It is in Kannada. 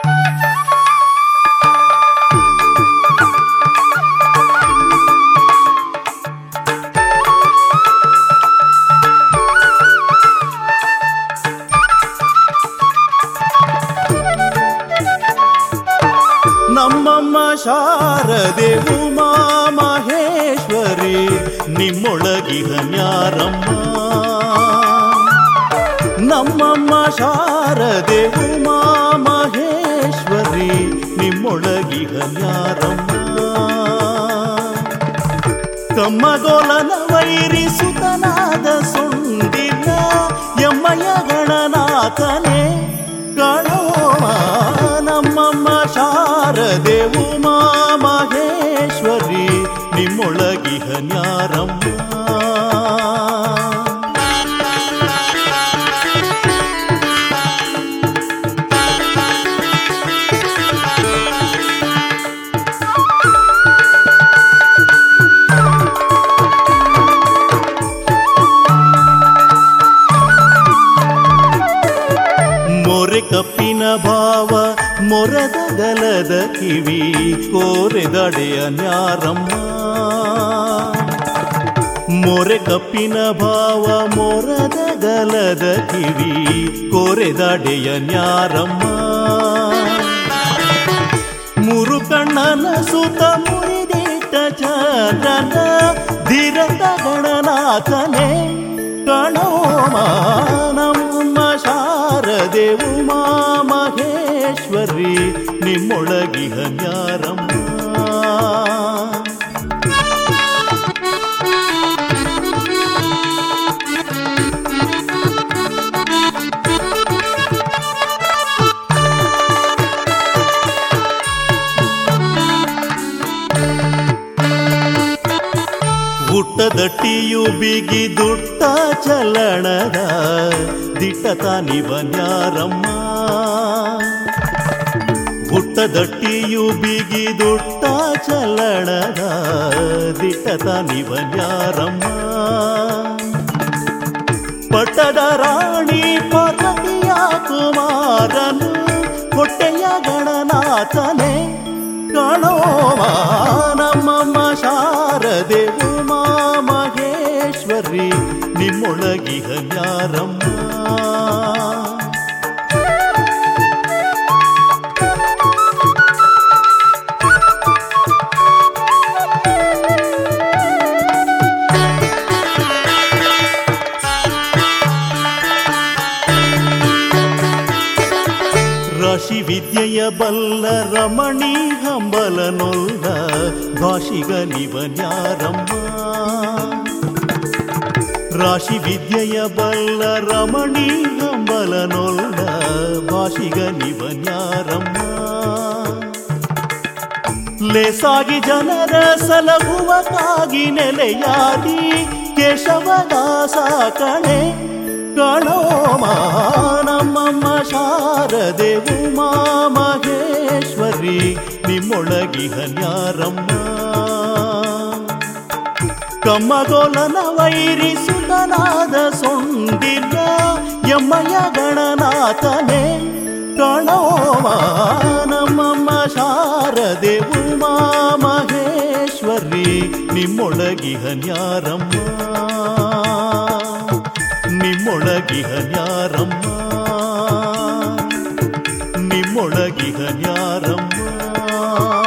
ನಮ್ಮಮ್ಮ ಶಾರದೆ ಉಮಾ ಮಹೇಶ್ವರಿ ನಿಮ್ಮೊಳಗಿಹ ನ್ಯಾರಮ್ಮ ನಮ್ಮಮ್ಮ ಶಾರದೆ ಉಮಾ ಮಹೇಶ್ವರಿ ನಿಮ್ಮೊಳಗಿಹ ನ್ಯಾರಮ್ಮ ಕಮ್ಮಗೋಲನ ವೈರಿಸುತನಾದ ಸುಂದಿನ ಎಮ್ಮಯ್ಯ ಗಣನಾಥನೇ ಗಣೋಮ ನಮ್ಮಮ್ಮ ಶಾರದೆ ಉಮಾ ಮಹೇಶ್ವರಿ ನಿಮ್ಮೊಳಗಿಹ ನ್ಯಾರಮ್ಮ ಮೊರೆ ಕಪ್ಪಿನ ಭಾವ ಮೊರದ ಗಲದ ಕಿವಿ ಕೋರೆದಡೆಯ ನ್ಯಾರಮ್ಮ ಮೊರೆ ಕಪ್ಪಿನ ಭಾವ ಮೊರದ ಗಲದ ಕಿವಿ ಕೋರೆದಡೆಯ ನ್ಯಾರಮ್ಮ ಮುರು ಕಣ್ಣನ ಸುತ ಮುರಿದಿಟ್ಟ ಚಂದ್ರನ ಧೀರತ ಗಣನಾಥನೇ ಕಣೋಮ ನಮ್ಮ ಶಾರದೆ ಉಮಾ ಮಹೇಶ್ವರಿ ನಿಮ್ಮೊಳಗಿಹ ನ್ಯಾರಮ್ಮ ಹುಟ್ಟದಟ್ಟಿಯು ಬಿಗಿದುಟ್ಟ ಚಲಣದ ದಿಟ್ಟತ ನಿವನ್ಯಾರಮ್ಮ ಹುಟ್ಟದಟ್ಟಿಯು ಬಿಗಿದುಟ್ಟ ಚಲಣದ ದಿಟ್ಟತ ನಿವನ್ಯಾರಮ್ಮ ಪಟ್ಟದ ರಾಣಿ ಪಾರ್ವತಿಯ ಕುಮಾರನು ಹೊಟ್ಟೆಯ ಗಣನಾಥನೇ ಕಾಣೋಮ ನಮ್ಮಮ್ಮ ಶಾರದೆ ಉಮಾ ಮಹೇಶ್ವರಿ ನಿಮ್ಮೊಳಗಿಹ ನ್ಯಾರಮ್ಮ ರಾಶಿ ವಿದ್ಯೆಯ ಬಲ್ಲ ರಮಣಿ ಹಂಬಲನೊಲ್ಲ ಭಾಷಿಗ ನಿವನ್ಯಾರಮ್ಮ ರಾಶಿ ವಿದ್ಯೆಯ ಬಲ್ಲ ರಮಣಿ ಹಂಬಲನೊಲ್ಲ ಭಾಷಿಗ ನಿವನ್ಯಾರಮ್ಮ ಲೇಸಾಗಿ ಜನರ ಸಲಹುವಕ್ಕಾಗಿ ನೆಲೆಯಾದಿ ಕೇಶವದಾಸ ಕಣೆ ಕಣೋಮ ನಮ್ಮಮ್ಮ ಶಾರದೆ ಉಮಾ ಮಹೇಶ್ವರಿ ನಿಮ್ಮೊಳಗಿಹ ನ್ಯಾರಮ್ಮ ಕಮ್ಮಗೋಲನ ವೈರಿಸುತನಾದ ಸೊಂದಿಲ್ಲ ಎಮ್ಮಯ್ಯ ಗಣನಾಥನೇ ಕಣೋಮ ನಮ್ಮಮ್ಮ ಶಾರದೆ ಉಮಾ ಮಹೇಶ್ವರಿ ನಿಮ್ಮೊಳಗಿಹ ನ್ಯಾರಮ್ಮ ನಿಮ್ಮೊಳಗಿಹ ನ್ಯಾರಮ್ಮ ನಿಮ್ಮೊಳಗಿಹ ನ್ಯಾರಮ್ಮ